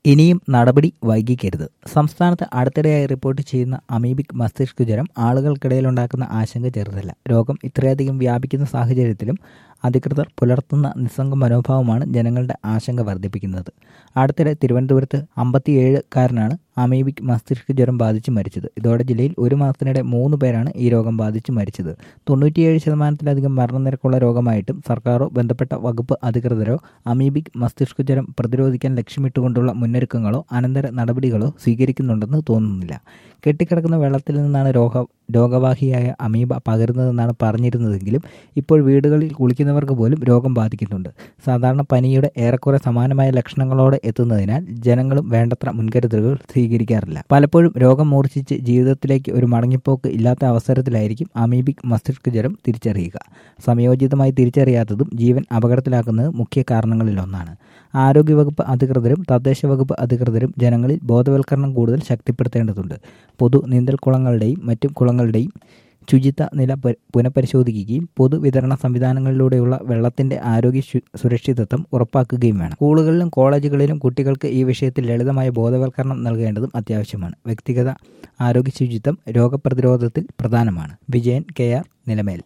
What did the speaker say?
ഇനിയും നടപടി വൈകിക്കരുത് സംസ്ഥാനത്ത് അടുത്തിടെയായി റിപ്പോർട്ട് ചെയ്യുന്ന അമീബിക് മസ്തിഷ്ക ജ്വരം ആളുകൾക്കിടയിലുണ്ടാക്കുന്ന ആശങ്ക ചെറുതല്ല രോഗം ഇത്രയധികം വ്യാപിക്കുന്ന സാഹചര്യത്തിലും അധികൃതർ പുലർത്തുന്ന നിസ്സംഗ മനോഭാവമാണ് ജനങ്ങളുടെ ആശങ്ക വർദ്ധിപ്പിക്കുന്നത് അടുത്തിടെ തിരുവനന്തപുരത്ത് അമ്പത്തിയേഴുകാരനാണ് അമീബിക് മസ്തിഷ്ക ജ്വരം ബാധിച്ച് മരിച്ചത് ഇതോടെ ജില്ലയിൽ ഒരു മാസത്തിനിടെ മൂന്ന് പേരാണ് ഈ രോഗം ബാധിച്ച് മരിച്ചത് തൊണ്ണൂറ്റിയേഴ് ശതമാനത്തിലധികം മരണനിരക്കുള്ള രോഗമായിട്ടും സർക്കാരോ ബന്ധപ്പെട്ട വകുപ്പ് അധികൃതരോ അമീബിക് മസ്തിഷ്ക ജ്വരം പ്രതിരോധിക്കാൻ ലക്ഷ്യമിട്ടുകൊണ്ടുള്ള മുന്നൊരുക്കങ്ങളോ അനന്തര നടപടികളോ സ്വീകരിക്കുന്നുണ്ടെന്ന് തോന്നുന്നില്ല കെട്ടിക്കിടക്കുന്ന വെള്ളത്തിൽ നിന്നാണ് രോഗ രോഗവാഹിയായ അമീബ പകരുന്നതെന്നാണ് പറഞ്ഞിരുന്നതെങ്കിലും ഇപ്പോൾ വീടുകളിൽ കുളിക്കുന്നവർക്ക് പോലും രോഗം ബാധിക്കുന്നുണ്ട് സാധാരണ പനിയുടെ ഏറെക്കുറെ സമാനമായ ലക്ഷണങ്ങളോടെ എത്തുന്നതിനാൽ ജനങ്ങളും വേണ്ടത്ര മുൻകരുതലുകൾ സ്വീകരിക്കാറില്ല പലപ്പോഴും രോഗം മൂർച്ഛിച്ച് ജീവിതത്തിലേക്ക് ഒരു മടങ്ങിപ്പോക്ക് ഇല്ലാത്ത അവസരത്തിലായിരിക്കും അമീബിക് മസ്തിഷ്ക ജ്വരം തിരിച്ചറിയുക സമയോചിതമായി തിരിച്ചറിയാത്തതും ജീവൻ അപകടത്തിലാക്കുന്നത് മുഖ്യ കാരണങ്ങളിലൊന്നാണ് ആരോഗ്യവകുപ്പ് അധികൃതരും തദ്ദേശ വകുപ്പ് അധികൃതരും ജനങ്ങളിൽ ബോധവൽക്കരണം കൂടുതൽ ശക്തിപ്പെടുത്തേണ്ടതുണ്ട് പൊതു നീന്തൽക്കുളങ്ങളുടെയും മറ്റു കുളങ്ങളുടെയും ശുചിത്വ നില പുനഃപരിശോധിക്കുകയും പൊതുവിതരണ സംവിധാനങ്ങളിലൂടെയുള്ള വെള്ളത്തിന്റെ ആരോഗ്യ സുരക്ഷിതത്വം ഉറപ്പാക്കുകയും വേണം സ്കൂളുകളിലും കോളേജുകളിലും കുട്ടികൾക്ക് ഈ വിഷയത്തിൽ ലളിതമായ ബോധവൽക്കരണം നൽകേണ്ടതും അത്യാവശ്യമാണ് വ്യക്തിഗത ആരോഗ്യ ശുചിത്വം രോഗപ്രതിരോധത്തിൽ പ്രധാനമാണ് വിജയൻ കെ ആർ നിലമേൽ